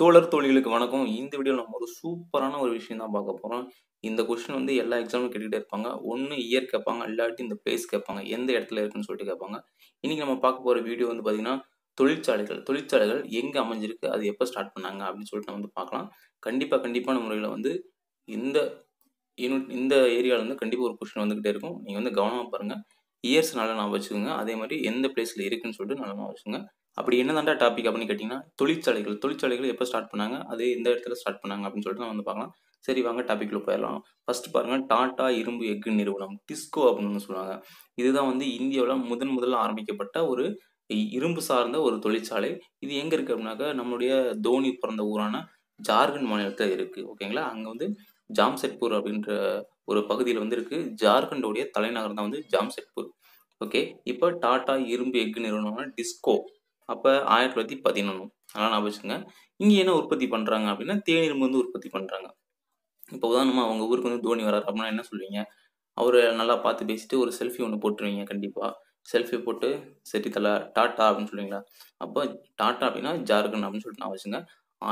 தோழர் தோழிகளுக்கு வணக்கம். இந்த வீடியோல நம்ம ஒரு சூப்பரான ஒரு விஷயம் தான் பார்க்க போறோம். இந்த கொஸ்டின் வந்து எல்லா எக்ஸாம்லயும் கேட்டுட்டே இருப்பாங்க. ஒண்ணு இயர் கேட்பாங்க, இல்லாட்டி இந்த பிளேஸ் கேட்பாங்க. எந்த இடத்துல இருக்குன்னு சொல்லிட்டு கேட்பாங்க. இன்னைக்கு நம்ம பார்க்க போற வீடியோ வந்து பார்த்தீங்கன்னா, தொழிற்சாலைகள். தொழிற்சாலைகள் எங்க அமைஞ்சிருக்கு? அது எப்ப ஸ்டார்ட் பண்ணாங்க? அப்படின்னு சொல்லிட்டு நம்ம வந்து பார்க்கலாம். கண்டிப்பா, கண்டிப்பான முறையில வந்து இந்த யூனிட் இந்த ஏரியால இருந்து கண்டிப்பா ஒரு கொஸ்டின் வந்துகிட்டே இருக்கும். நீங்க வந்து கவனமா பாருங்க. இயர்ஸ் நல்லா ஞாபகம் வச்சுக்கோங்க. அதே மாரி எந்த பிளேஸ்ல இருக்குன்னு சொல்லிட்டு நல்லா ஞாபகம் வச்சுக்கோங்க. அப்படி என்னதான்டா டாபிக் அப்படின்னு கேட்டீங்கன்னா, தொழிற்சாலைகள். தொழிற்சாலைகள் எப்ப ஸ்டார்ட் பண்ணாங்க? அது எந்த இடத்துல ஸ்டார்ட் பண்ணாங்க? அப்படின்னு சொல்லிட்டு நம்ம வந்து பார்க்கலாம். சரி வாங்க டாபிக்ல போயிரலாம். ஃபர்ஸ்ட் பாருங்க டாடா இரும்பு எஃகு நிறுவனம். டிஸ்கோ அப்படின்னு சொல்லுவாங்க. இதுதான் வந்து இந்தியாவுல முதன் முதல்ல ஆரம்பிக்கப்பட்ட ஒரு இ இரும்பு சார்ந்த ஒரு தொழிற்சாலை. இது எங்க இருக்கு அப்படின்னாக்கா, நம்முடைய தோனி பிறந்த ஊரான ஜார்க்கண்ட் மாநிலத்தில இருக்கு. ஓகேங்களா? அங்க வந்து ஜாம்ஷெட்பூர் அப்படின்ற ஒரு பகுதியில வந்து இருக்கு. ஜார்க்கண்டோடைய தலைநகரம் தான் வந்து ஜாம்ஷெட்பூர். ஓகே. இப்ப டாடா இரும்பு எஃகு நிறுவனம்னா டிஸ்கோ. அப்ப 1911 நல்லா ஞாபகம் வச்சுக்கோங்க. இங்க என்ன உற்பத்தி பண்றாங்க அப்படின்னா, தேனிரும்பு வந்து உற்பத்தி பண்றாங்க. இப்ப உதாரணமா உங்க ஊருக்கு வந்து தோனி வராரு அப்படின்னா என்ன சொல்லுவீங்க? அவர நல்லா பார்த்து பேசிட்டு ஒரு செல்ஃபி ஒண்ணு போட்டுருவீங்க கண்டிப்பா. செல்ஃபி போட்டு சரி தல டாட்டா அப்படின்னு சொல்லுவீங்களா? அப்ப டாட்டா அப்படின்னா ஜார்க்கண்ட் அப்படின்னு சொல்லிட்டு ஞாபகம் வச்சுக்கங்க.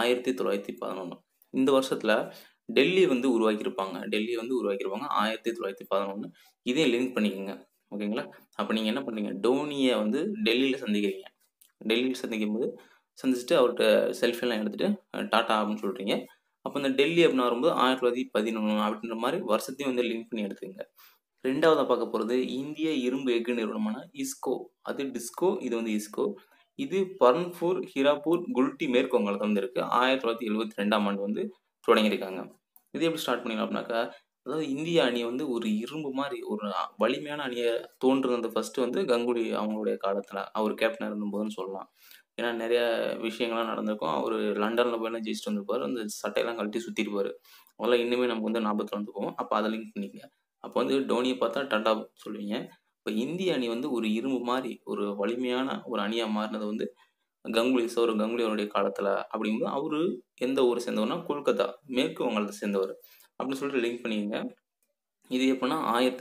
1911 இந்த வருஷத்துல டெல்லி வந்து உருவாக்கியிருப்பாங்க. டெல்லி வந்து உருவாக்கியிருப்பாங்க 1911 இதையும் லிங்க் பண்ணிக்கங்க. ஓகேங்களா? அப்ப நீங்க என்ன பண்றீங்க? டோனிய வந்து டெல்லியில சந்திக்கிறீங்க. டெல்லியில சந்திக்கும்போது சந்திச்சுட்டு அவர்ட்ட செல்ஃபிலாம் எடுத்துட்டு டாட்டா அப்படின்னு சொல்றீங்க. அப்ப இந்த டெல்லி அப்படின்னு வரும்போது 1911 அப்படின்ற மாரி வருஷத்தையும் வந்து லிங்க் பண்ணி எடுத்துக்கங்க. 2வதா பார்க்க போறது இந்திய இரும்பு எஃகு நிறுவனமான இஸ்கோ. அது டிஸ்கோ. இது வந்து இஸ்கோ. இது பர்ன்பூர், ஹீராபூர், குல்டி மேற்கு வங்காளத்துல வந்து இருக்கு. 1972ஆம் ஆண்டு வந்து தொடங்கியிருக்காங்க. இது எப்படி ஸ்டார்ட் பண்ணீங்க அப்படின்னாக்கா, அதாவது இந்திய அணி வந்து ஒரு இரும்பு மாரி ஒரு வலிமையான அணிய தோன்றுனது ஃபர்ஸ்ட் வந்து கங்குலி அவங்களுடைய காலத்துல. அவர் கேப்டனா இருந்தபோதுன்னு சொல்லலாம். ஏன்னா நெறைய விஷயங்கள்லாம் நடந்திருக்கும். அவரு லண்டன்ல போய்லாம் ஜெயிச்சுட்டு வந்திருப்பாரு. அந்த சட்டையெல்லாம் கழட்டி சுத்திருப்பாரு. அதெல்லாம் இன்னுமே நமக்கு வந்து ஞாபகத்துல வந்து போகும். அப்ப அத லிங்க் பண்ணிக்கங்க. அப்ப வந்து டோனிய பார்த்தா டாட்டா சொல்லுவீங்க. இப்ப இந்திய அணி வந்து ஒரு இரும்பு மாரி ஒரு வலிமையான ஒரு அணியா மாறுனது வந்து கங்குலி சௌரவ் கங்குலி அவருடைய காலத்துல. அப்படிங்கும்போது அவரு எந்த ஊர சேர்ந்தவர்னா, கொல்கத்தா மேற்கு வங்காளத்த சேர்ந்தவரு. அப்படின்னு சொல்லிட்டு லிங்க் பண்ணிக்கங்க. இது எப்பன்னா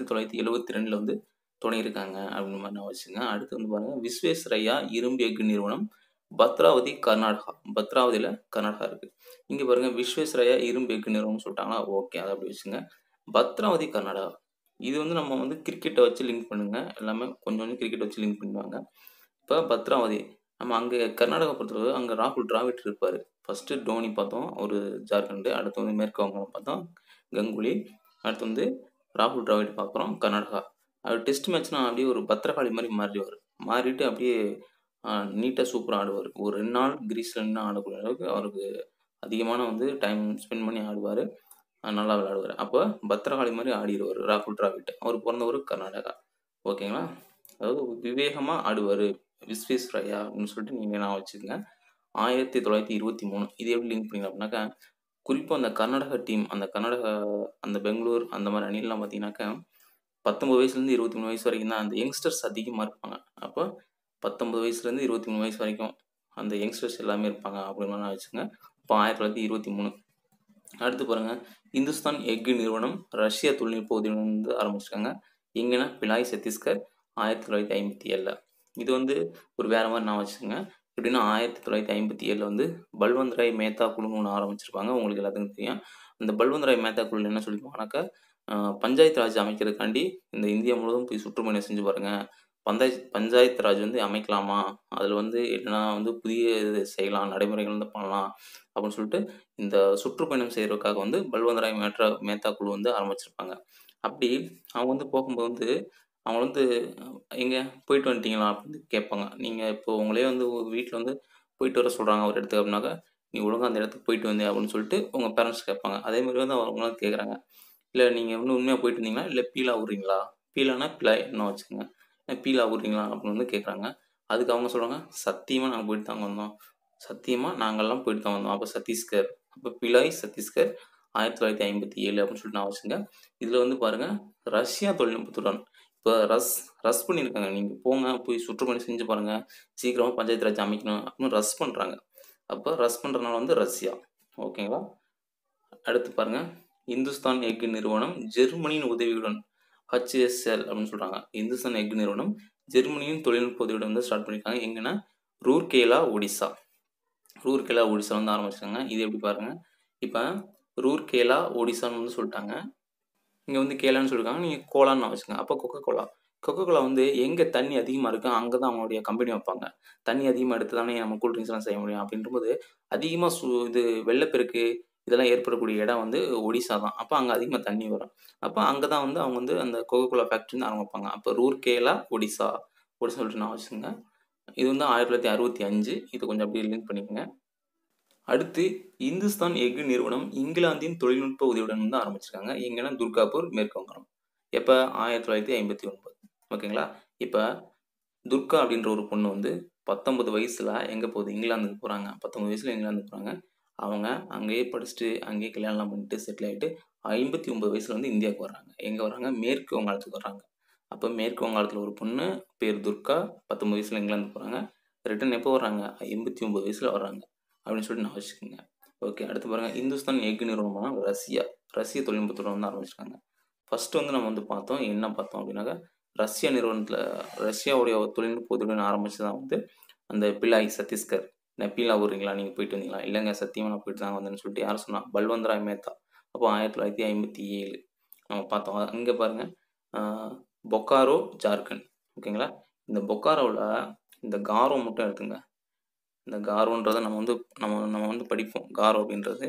1972ல வந்து தொடங்கியிருக்காங்க அப்படின்ற மாரி ஞாபகம் வச்சுக்கங்க. அடுத்து வந்து பாருங்க விஸ்வேஸ்வரய்யா இரும்பு எஃகு நிறுவனம் பத்ராவதி, கர்நாடகா. பத்ராவதியில கர்நாடகா இருக்கு. இங்க பாருங்க விஸ்வேஸ்வரய்யா இரும்பு எஃகு நிறுவனம்னு சொல்லிட்டாங்களா? ஓகே. அத அப்படி வச்சுக்கங்க. பத்ராவதி, கர்நாடகா. இது வந்து நம்ம வந்து கிரிக்கெட்ட வச்சு லிங்க் பண்ணுங்க. எல்லாமே கொஞ்சம் கொஞ்சம் கிரிக்கெட் வச்சு லிங்க் பண்ணுவாங்க. இப்ப பத்ராவதி. நம்ம அங்க கர்நாடகா பொறுத்தளவு அங்க ராகுல் டிராவிட் இருப்பாரு. ஃபர்ஸ்ட் டோனி பார்த்தோம். அவரு ஜார்க்கண்ட். அடுத்து வந்து மேற்கு வங்காளம் பார்த்தோம். கங்குலி. அடுத்து வந்து ராகுல் டிராவிட் பார்க்குறோம். கர்நாடகா. அவர் டெஸ்ட் மேட்ச்னா அப்படியே ஒரு பத்திரகாளி மாரி மாறிடுவாரு. மாறிட்டு அப்படியே அ நீட்டா சூப்பரா ஆடுவாரு. ஒரு 2 நாள் கிரீஸ்ல நின்னு ஆடக்கூடிய அளவுக்கு அவருக்கு அதிகமான வந்து டைம் ஸ்பெண்ட் பண்ணி ஆடுவாரு. அ நல்லா விளையாடுவாரு. அப்ப பத்திரகாளி மாரி ஆடிருவாரு ராகுல் டிராவிட். அவரு பொறந்த ஊரு கர்நாடகா. ஓகேங்களா? அதாவது விவேகமா ஆடுவாரு. விஸ்வேஸ்வரய்யா அப்படின்னு சொல்லிட்டு நீங்க ஞாபகம் வச்சுக்கங்க. 1923 இது எப்படி லிங்க் பண்ணீங்க அப்படின்னாக்கா, குறிப்பா அந்த கர்நாடகா டீம் அந்த கர்நாடகா அந்த பெங்களூர் அந்த மாரி அணிலாம் பார்த்தீங்கன்னாக்கா, 19 வயசுலேருந்து 23 வயசு வரைக்கும் தான் அந்த யங்ஸ்டர்ஸ் அதிகமா இருப்பாங்க. அப்ப 19 வயசுலேருந்து 23 வயசு வரைக்கும் அந்த யங்ஸ்டர்ஸ் எல்லாமே இருப்பாங்க அப்படின்னு ஞாபகம் வச்சுக்கங்க. அப்ப 1923 அடுத்து பாருங்க இந்துஸ்தான் எஃகு நிறுவனம் ரஷ்ய தொழில்நுட்ப உதவியுடன் வந்து ஆரம்பிச்சிருக்காங்க. எங்கன்னா பிலாய் சத்தீஸ்கர் 1957ல. இது வந்து ஒரு வேற மாரி ஞாபகம் வச்சுக்கங்க. எப்படின்னா 1957ல வந்து பல்வந்த் ராய் மேத்தா குழுன்னு ஒண்ணு ஆரம்பிச்சிருப்பாங்க. உங்களுக்கு எல்லாத்துக்கும் தெரியும். அந்த பல்வந்த் ராய் மேத்தா குழுல என்ன சொல்லியிருப்பாங்கனாக்கா, அ பஞ்சாயத்து ராஜ் அமைக்கிறதுக்காண்டி இந்த இந்தியா முழுவதும் போய் சுற்றுப்பயணம் செஞ்சு பாருங்க. பந்தாயத் பஞ்சாயத்து ராஜ் வந்து அமைக்கலாமா? அதுல வந்து என்னன்னா வந்து புதிய இது செய்யலாம். நடைமுறைகள் வந்து பண்ணலாம். அப்படின்னு சொல்லிட்டு இந்த சுற்றுப்பயணம் செய்றதுக்காக வந்து பல்வந்த் ராய் மேட்ரா மேத்தா குழு வந்து ஆரம்பிச்சிருப்பாங்க. அப்படி அவங்க வந்து போகும்போது வந்து அவங்க வந்து எங்க போயிட்டு வந்துட்டீங்களா? அப்படின்னு கேட்பாங்க. நீங்க இப்போ உங்களையே வந்து வீட்ல வந்து போயிட்டு வர சொல்றாங்க ஒரு இடத்துக்கு அப்படின்னாக்கா, நீ ஒழுங்கா அந்த இடத்துக்கு போயிட்டு வந்தியா? அப்படின்னு சொல்லிட்டு உங்க பேரண்ட்ஸ் கேட்பாங்க. அதே மாரி வந்து அவங்களும் கேட்குறாங்க. இல்ல நீங்க வந்து உண்மையா போயிட்டு வந்தீங்களா? இல்ல பீலா விடுறீங்களா? பீலானா பிலாய் ஞாபகம் வச்சுக்கங்க. பீலா விடுறீங்களா? அப்படின்னு வந்து கேட்குறாங்க. அதுக்கு அவங்க சொல்றாங்க, சத்தியமா நாங்க போயிட்டு தாங்க வந்தோம். சத்தியமா நாங்கலாம் போயிட்டு தான் வந்தோம். அப்ப சத்தீஸ்கர். அப்ப பிலாய் சத்தீஸ்கர் 1957 அப்படின்னு சொல்லிட்டு ஞாபகம் வச்சுக்கங்க. இதுல வந்து பாருங்க ரஷ்யா தொழில்நுட்பத்துடன் இப்ப ரஷ் ரஷ் பண்ணியிருக்காங்க. நீங்க போங்க போய் சுற்றுப்பயணம் செஞ்சு பாருங்க. சீக்கிரமா பஞ்சாயத்து ராஜ் அமைக்கணும் அப்படின்னு ரஷ் பண்றாங்க. அப்ப ரஷ் பண்றனால வந்து ரஷ்யா. ஓகேங்களா? அடுத்து பாருங்க இந்துஸ்தான் எஃகு நிறுவனம் ஜெர்மனியின் உதவியுடன் HSL அப்படின்னு சொல்றாங்க. இந்துஸ்தான் எஃகு நிறுவனம் ஜெர்மனியின் தொழில்நுட்ப உதவியுடன் வந்து ஸ்டார்ட் பண்ணியிருக்காங்க. எங்கன்னா ரூர்கேலா, ஒடிசா. ரூர்கேலா ஒடிசா வந்து ஆரம்பிச்சிருக்காங்க இது எப்படி பாருங்கள் இப்போ ரூர்கேலா ஒடிசான்னு வந்து சொல்லிட்டாங்க இங்கே வந்து கேலான்னு சொல்லியிருக்காங்க நீங்கள் கோலான்னு வச்சுக்கோங்க அப்போ கொக்கோ கோலா கொக்கோ கோலா வந்து எங்கே தண்ணி அதிகமாக இருக்கோ அங்கே தான் அவங்களுடைய கம்பெனி வைப்பாங்க தண்ணி அதிகமாக எடுத்து தானே நம்ம கூல் ட்ரிங்க்ஸ்லாம் செய்ய முடியும் அப்படின்றபோது அதிகமாக சு இது வெள்ளப்பெருக்கு இதெல்லாம் ஏற்படக்கூடிய இடம் வந்து ஒடிசா தான் அப்போ அங்கே அதிகமாக தண்ணி வரும் அப்போ அங்கே தான் வந்து அவங்க வந்து அந்த கொக்கோ கோலா ஃபேக்ட்ரி வந்து ஆரம்பிப்பாங்க அப்போ ரூர்கேலா ஒடிசா ஒடிசா சொல்லிட்டு நான் வச்சுக்கோங்க இது வந்து ஆயிரத்தி தொள்ளாயிரத்தி அறுபத்தி அஞ்சு இது கொஞ்சம் அப்படியே லிங்க் பண்ணிக்கோங்க அடுத்து இந்துஸ்தான் எஃகு நிறுவனம் இங்கிலாந்தின் தொழில்நுட்ப உதவியுடன் வந்து ஆரம்பிச்சிருக்காங்க எங்கன்னா துர்காப்பூர் மேற்கு வங்காளம் எப்போ ஆயிரத்தி தொள்ளாயிரத்தி ஐம்பத்தி ஒன்பது ஓகேங்களா இப்போ துர்கா அப்படின்ற ஒரு பொண்ணு வந்து பத்தொன்பது வயசில் எங்கே போகுது இங்கிலாந்துக்கு போகிறாங்க பத்தொன்பது வயசில் இங்கிலாந்துக்கு போகிறாங்க அவங்க அங்கேயே படிச்சுட்டு அங்கேயே கல்யாணம்லாம் பண்ணிட்டு செட்டில் ஆகிட்டு ஐம்பத்தி ஒன்பது வயசில் வந்து இந்தியாவுக்கு வர்றாங்க எங்கே வர்றாங்க மேற்கு வங்காளத்துக்கு வர்றாங்க அப்போ மேற்கு வங்காளத்தில் ஒரு பொண்ணு பேர் துர்கா பத்தொம்பது வயசில் இங்கிலாந்து போகிறாங்க ரிட்டன் எப்போ வர்றாங்க எண்பத்தி ஒம்பது வயசில் வர்றாங்க அப்படின்னு சொல்லிட்டு நான் வச்சுக்கோங்க ஓகே அடுத்து பாருங்கள் இந்துஸ்தான் எஃகு நிறுவனம்னா ரஷ்யா ரஷ்ய தொழில்நுட்பத்துடன் வந்து ஆரம்பிச்சிருக்காங்க ஃபஸ்ட்டு வந்து நம்ம வந்து பார்த்தோம் என்ன பார்த்தோம் அப்படின்னாக்கா ரஷ்ய நிறுவனத்தில் ரஷ்யாவுடைய தொழில்நுட்ப உதவியுடன் ஆரம்பிச்சு தான் வந்து அந்த பிலாய் சத்தீஸ்கர் நெப்பிலா ஊருங்களா நீங்கள் போயிட்டு வந்தீங்களா இல்லைங்க சத்தியமாக நான் போயிட்டு தாங்க வந்தேன்னு சொல்லிட்டு யார் சொன்னா பல்வந்த்ராய் மேத்தா அப்போ ஆயிரத்தி தொள்ளாயிரத்தி ஐம்பத்தி ஏழு நம்ம பார்த்தோம் அங்கே பாருங்கள் பொக்காரோ ஜார்க்கண்ட் ஓகேங்களா இந்த பொக்காரோவில் இந்த காரோ மட்டும் எடுத்துங்க இந்த காரோன்றதை நம்ம வந்து நம்ம நம்ம வந்து படிப்போம் காரோ அப்படின்றது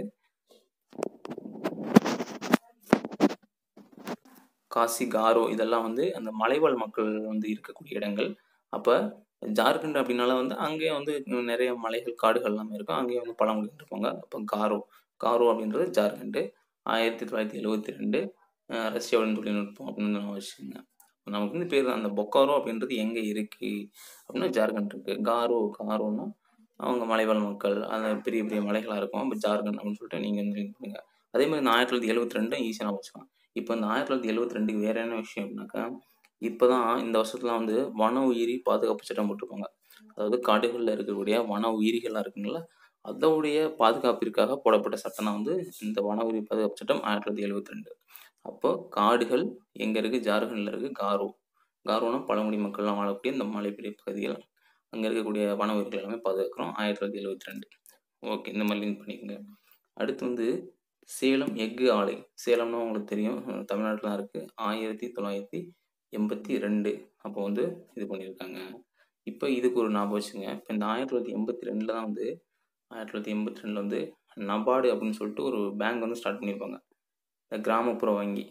காசி காரோ இதெல்லாம் வந்து அந்த மலைவாழ் மக்கள் வந்து இருக்கக்கூடிய இடங்கள் அப்போ ஜார்க்கண்ட் அப்படின்னால வந்து அங்கேயே வந்து நிறைய மலைகள் காடுகள் எல்லாமே இருக்கும் அங்கேயே வந்து பழங்குடியினர் இருப்பாங்க அப்போ காரோ காரோ அப்படின்றது ஜார்க்கண்டு ஆயிரத்தி தொள்ளாயிரத்தி எழுபத்தி ரெண்டு ரஷ்யாவின் தொழில்நுட்பம் அப்படின்னு நம்ம வச்சுக்கோங்க நமக்கு வந்து பேர் அந்த பொக்காரோ அப்படின்றது எங்கே இருக்குது அப்படின்னா ஜார்க்கண்ட் இருக்குது காரோ காரோன்னா அவங்க மலைவாழ் மக்கள் அந்த பெரிய பெரிய மலைகளாக இருக்கும் அப்போ ஜார்க்கண்ட் அப்படின்னு சொல்லிட்டு நீங்கள் வந்து லிங்க் பண்ணுங்கள் அதே மாதிரி இந்த ஆயிரத்தி தொள்ளாயிரத்தி எழுபத்தி ரெண்டும் ஈஸியாக நம்ம வச்சுக்கலாம் இப்போ இந்த ஆயிரத்தி தொள்ளாயிரத்தி எழுபத்தி ரெண்டுக்கு வேறு என்ன விஷயம் அப்படின்னாக்கா இப்போ தான் இந்த வருஷத்துல வந்து வன உயிரி பாதுகாப்பு சட்டம் போட்டிருப்பாங்க அதாவது காடுகளில் இருக்கக்கூடிய வன உயிரிகள்லாம் இருக்குங்களா அதோடைய பாதுகாப்பிற்காக போடப்பட்ட சட்டம் தான் வந்து இந்த வன உயிரி பாதுகாப்பு சட்டம் ஆயிரத்தி தொள்ளாயிரத்தி எழுபத்தி ரெண்டு அப்போ காடுகள் எங்கே இருக்குது ஜார்க்கண்டில் இருக்குது காரோ காரோனா பழங்குடி மக்கள்லாம் வாழக்கூடிய இந்த மலைப்பெரிய பகுதிகள் அங்கே இருக்கக்கூடிய வன உயிர்கள் எல்லாமே பாதுகாக்கிறோம் ஆயிரத்தி தொள்ளாயிரத்தி எழுபத்தி ரெண்டு ஓகே இந்த மாதிரி லிங்க் பண்ணிக்கோங்க அடுத்து வந்து சேலம் எஃகு ஆலை சேலம்னா உங்களுக்கு தெரியும் தமிழ்நாட்டில் தான் இருக்குது ஆயிரத்தி தொள்ளாயிரத்தி எண்பத்தி ரெண்டு அப்போ வந்து இது பண்ணியிருக்காங்க இப்போ இதுக்கு ஒரு ஞாபகம் வச்சுங்க இப்போ இந்த ஆயிரத்தி தொள்ளாயிரத்தி எண்பத்தி ரெண்டில் தான் வந்து ஆயிரத்தி தொள்ளாயிரத்தி எண்பத்தி ரெண்டில் வந்து நபார்டு அப்படின்னு சொல்லிட்டு ஒரு பேங்க் வந்து ஸ்டார்ட் பண்ணியிருப்பாங்க இந்த கிராமப்புற வங்கி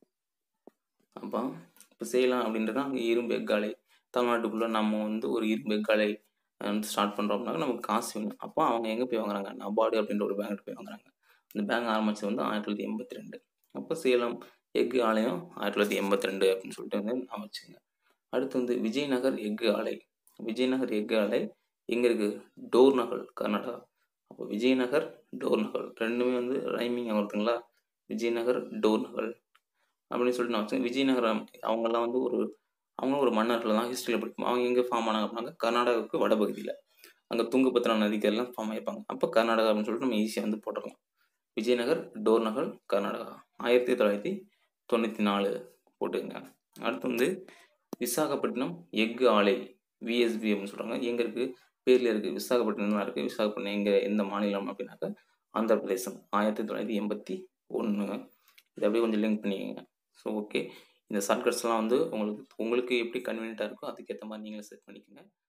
அப்போ இப்போ சேலம் அப்படின்றது அங்கே இரும்பு எக்காலை தமிழ்நாட்டுக்குள்ளே நம்ம வந்து ஒரு இரும்பு எக்காலை வந்து ஸ்டார்ட் பண்ணுறோம்னாக்க நமக்கு காசு வேணும் அப்போ அவங்க எங்கே போய் வாங்குறாங்க நபார்டு அப்படின்ற ஒரு பேங்க் போய் வாங்குறாங்க இந்த பேங்க் ஆரம்பித்தது வந்து ஆயிரத்தி தொள்ளாயிரத்தி எண்பத்தி ரெண்டு அப்போ சேலம் எஃகு ஆலயம் ஆயிரத்தி தொள்ளாயிரத்தி எண்பத்தி ரெண்டு அப்படின்னு சொல்லிட்டு வந்து நான் வச்சுங்க அடுத்து வந்து விஜயநகர் எஃகு ஆலை விஜயநகர் எஃகு ஆலை எங்கே இருக்குது டோர் நகர் கர்நாடகா அப்போ விஜயநகர் டோர் நகர் ரெண்டுமே வந்து ரைமிங் வருதுங்களா விஜயநகர் டோர் நகர் அப்படின்னு சொல்லிட்டு நான் வச்சேன் விஜயநகரம் அவங்கெல்லாம் வந்து ஒரு அவங்களும் ஒரு மன்னர்கள் தான் ஹிஸ்ட்ரியில் படிப்போம் அவங்க எங்கே ஃபார்ம் ஆனாங்க அப்படின்னாங்க கர்நாடகாவுக்கு வடபகுதியில் அங்கே துங்கபத்ரா நதிக்கெல்லாம் ஃபார்ம் ஆகிப்பாங்க அப்போ கர்நாடகா அப்படின்னு சொல்லிட்டு நம்ம ஈஸியாக வந்து போட்டுடலாம் விஜயநகர் டோர் நகர் கர்நாடகா ஆயிரத்தி தொள்ளாயிரத்தி தொண்ணூற்றி நாலு போட்டுங்க அடுத்து வந்து விசாகப்பட்டினம் எஃகு ஆலை விஎஸ்பி அப்படின்னு சொல்கிறாங்க எங்கே இருக்குது பேரில் இருக்குது விசாகப்பட்டினம் தான் இருக்குது விசாகப்பட்டினம் எங்கே எந்த மாநிலம் அப்படின்னாக்கா ஆந்திர பிரதேசம் ஆயிரத்தி தொள்ளாயிரத்தி எண்பத்தி ஒன்று இதை அப்படியே கொஞ்சம் லிங்க் பண்ணிக்கோங்க ஸோ ஓகே இந்த ஷார்ட்கட்ஸ்லாம் வந்து உங்களுக்கு உங்களுக்கு எப்படி கன்வீனியண்ட்டாக இருக்கோ அதுக்கேற்ற மாதிரி நீங்களே செட் பண்ணிக்கோங்க